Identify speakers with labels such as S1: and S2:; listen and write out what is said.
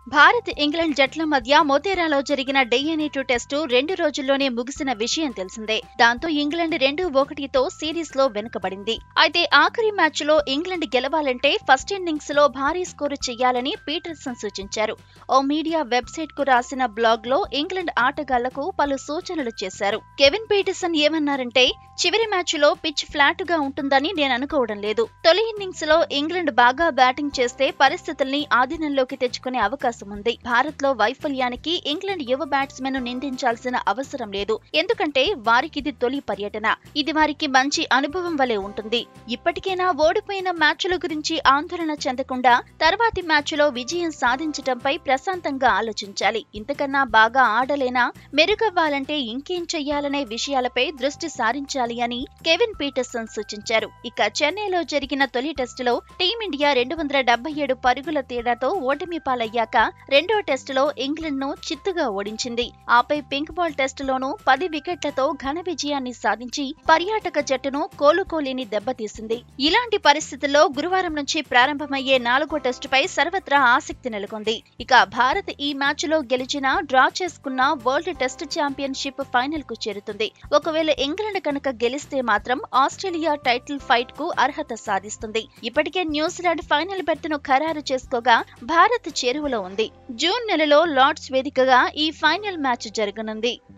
S1: Bharat England జట్ల మధ్య మొతేరాలో జరిగిన డిఎన్ఏ టూ టెస్టు రెండు రోజుల్లోనే ముగిసిన విషయం తెలిసిందే దాంతో ఇంగ్లాండ్ రెండు ఒకటితో సిరీస్ లో వెనుకబడింది అయితే ఆఖరి మ్యాచ్ లో ఇంగ్లాండ్ గెలవాలంటే ఫస్ట్ ఇన్నింగ్స్ లో భారీ స్కోరు చేయాలని పీటర్సన్ సూచించారు ఓ మీడియా వెబ్సైట్ కు రాసిన బ్లాగ్ లో ఇంగ్లాండ్ ఆటగాళ్లకు పలు సూచనలు చేశారు కెవిన్ పీటర్సన్ ఏమన్నారంటే చివరి మ్యాచ్ లో పిచ్ ఫ్లాట్ గా ఉంటుందని నేను అనుకోవడం లేదు తొలి ఇన్నింగ్స్ లో ఇంగ్లాండ్ బాగా బ్యాటింగ్ చేస్తే పరిస్థితుల్ని ఆధీనంలోకి తెచ్చుకునే అవకాశం ఉంది భారత్ లో వైఫల్యానికి ఇంగ్లాండ్ యువ బ్యాట్స్మెన్ నిందించాల్సిన అవసరం లేదు ఎందుకంటే వారికి ఇది తొలి పర్యటన ఇది వారికి మంచి అనుభవం వలె ఉంటుంది ఇప్పటికైనా ఓడిపోయిన మ్యాచ్ల గురించి ఆందోళన చెందకుండా తర్వాతి మ్యాచ్ లో విజయం సాధించటంపై ప్రశాంతంగా ఆలోచించాలి ఇంతకన్నా బాగా ఆడలేనా మెరుగవ్వాలంటే ఇంకేం చెయ్యాలనే విషయాలపై దృష్టి సారించాలి అని కెవిన్ పీటర్సన్ సూచించారు ఇక చెన్నైలో జరిగిన తొలి టెస్టులో టీమిండియా రెండు వందల డెబ్బై ఏడు పరుగుల తేడాతో ఓటమి పాలయ్యాక రెండో టెస్టులో ఇంగ్లాండ్ ను చిత్తుగా ఓడించింది ఆపై పింక్ బాల్ టెస్టులోనూ పది వికెట్లతో ఘన విజయాన్ని సాధించి పర్యాటక జట్టును కోలుకోలేని దెబ్బతీసింది ఇలాంటి పరిస్థితుల్లో గురువారం నుంచి ప్రారంభమయ్యే నాలుగో టెస్టుపై సర్వత్రా ఆసక్తి నెలకొంది ఇక భారత్ ఈ మ్యాచ్ లో గెలిచినా డ్రా చేసుకున్న వరల్డ్ టెస్ట్ ఛాంపియన్షిప్ ఫైనల్ కు చేరుతుంది ఒకవేళ ఇంగ్లాండ్ కనుక గెలిస్తే మాత్రం ఆస్ట్రేలియా టైటిల్ ఫైట్ కు అర్హత సాధిస్తుంది ఇప్పటికే న్యూజిలాండ్ ఫైనల్ బెర్త్ ను ఖరారు చేసుకోగా భారత్ చేరువలో ఉంది జూన్ నెలలో లార్డ్స్ వేదికగా ఈ ఫైనల్ మ్యాచ్ జరగనుంది